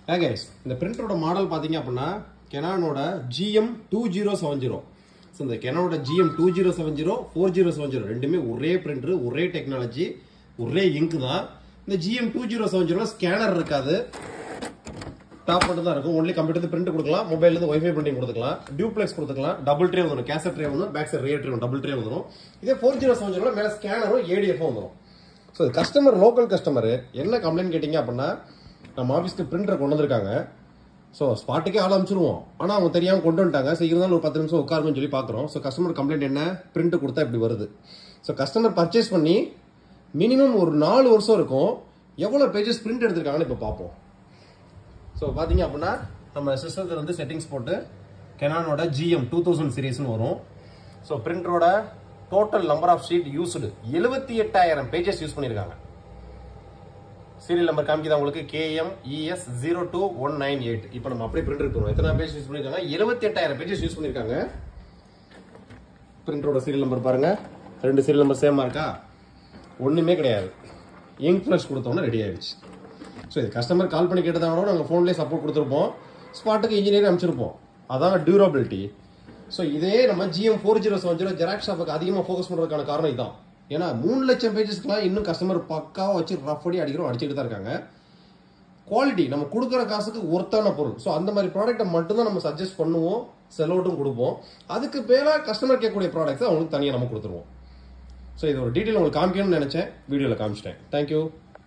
ஏ guys இந்த பிரிண்டரோட model பார்த்தீங்க அப்படின்னா கெனானோட GM two zero seven zero so இந்த கெனானோட GM two zero seven zero four zero seven zero ரெண்டுமே ஒரே பிரிண்டர் ஒரே டெக்னாலஜி ஒரே இங்க் தான் இந்த GM two zero seven zero scanner இருக்காது டாப் மட்டும் தான் இருக்கும் ஒன்லி கம்ப்யூட்டர் பிரிண்ட் கொடுக்கலாம் மொபைல்ல இருந்து வைஃபை பிரிண்டிங் கொடுத்துக்கலாம் டியூப்ளெக்ஸ் கொடுத்துக்கலாம் டபுள் ட்ரே வந்துடும் கேசட் ட்ரே வந்துடும் back side rear tray double tray வந்துடும் இதே ஃபோர் ஜீரோ செவன் ஜீரோ மேலே ஸ்கேனரும் ஏடிஎஃப்பும் வந்துடும் ஸோ கஸ்டமர் லோக்கல் கஸ்டமர் என்ன கம்ப்ளைண்ட் கேட்டிங்க அப்படின்னா நம்ம ஆஃபீஸ்க்கு பிரிண்டர் கொண்டு வந்திருக்காங்க ஸோ ஸ்பாட்டுக்கே ஆள் அமைச்சிருவோம் ஆனால் அவங்க தெரியாமல் கொண்டு வந்துட்டாங்க ஸோ இருந்தாலும் ஒரு பத்து நிமிஷம் உட்காருங்கன்னு சொல்லி பார்க்குறோம் ஸோ கஸ்டமர் கம்ப்ளைண்ட் என்ன பிரிண்ட் கொடுத்தா இப்படி வருது ஸோ கஸ்டமர் பர்ச்சேஸ் பண்ணி மினிமம் ஒரு நாலு வருஷம் இருக்கும் எவ்வளோ பேஜஸ் பிரிண்ட் எடுத்திருக்காங்கன்னு இப்போ பார்ப்போம் ஸோ பார்த்தீங்க அப்படின்னா நம்ம சிஸ்டத்தில் வந்து செட்டிங்ஸ் போட்டு கெனானோட ஜிஎம் டூ தௌசண்ட் சீரீஸ்னு வரும் ஸோ பிரிண்டரோட total number of sheet used எழுபத்தி எட்டாயிரம் பேஜஸ் யூஸ் பண்ணியிருக்காங்க சீரியல் நம்பர் காமிக்குது உங்களுக்கு KM ES zero two one nine eight இப்போ நம்ம அப்படியே பிரிண்டர் போகிறோம் எத்தனை பேஜ் யூஸ் பண்ணியிருக்காங்க எழுபத்தி எட்டாயிரம் பேஜஸ் யூஸ் பண்ணியிருக்காங்க பிரிண்டரோட சீரியல் நம்பர் பாருங்க ரெண்டு சீரியல் நம்பர் சேமா இருக்கா ஒன்றுமே கிடையாது இங்க் ஃப்ளஷ் கொடுத்தோன்னே ரெடி ஆயிடுச்சு ஸோ இது கஸ்டமர் கால் பண்ணி கேட்டதாங்களோ நாங்கள் ஃபோன்லேயே சப்போர்ட் கொடுத்துருப்போம் ஸ்பாட்டுக்கு இன்ஜினியர் அனுப்பிச்சிருப்போம் அதான் டியூரபிலிட்டி ஸோ இதே நம்ம GM four zero seven zero xerox ஷாப்புக்கு அதிகமாக ஃபோக்கஸ் பண்ணுறதுக்கான காரணம் இதான் ஏன்னா மூணு லட்சம் பேஜஸ்க்குலாம் இன்னும் கஸ்டமர் பக்காவாக வச்சு ரஃப் அடி அடிக்கிறோம் அடிச்சுட்டு தான் இருக்காங்க குவாலிட்டி நம்ம கொடுக்குற காசுக்கு ஒர்த்தான பொருள் ஸோ அந்த மாதிரி ப்ராடக்ட்டை மட்டும்தான் நம்ம சஜஸ்ட் பண்ணுவோம் செல் அவுட்டும் கொடுப்போம் அதுக்கு பேராக கஸ்டமர் கேட்கக்கூடிய ப்ராடக்ட்ஸை அவங்களுக்கு தனியாக நம்ம கொடுத்துருவோம் ஸோ இது ஒரு டீட்டெயில் உங்களுக்கு காமிக்கணும்னு நினச்சேன் வீடியோவில் காமிச்சிட்டேன் தேங்க்யூ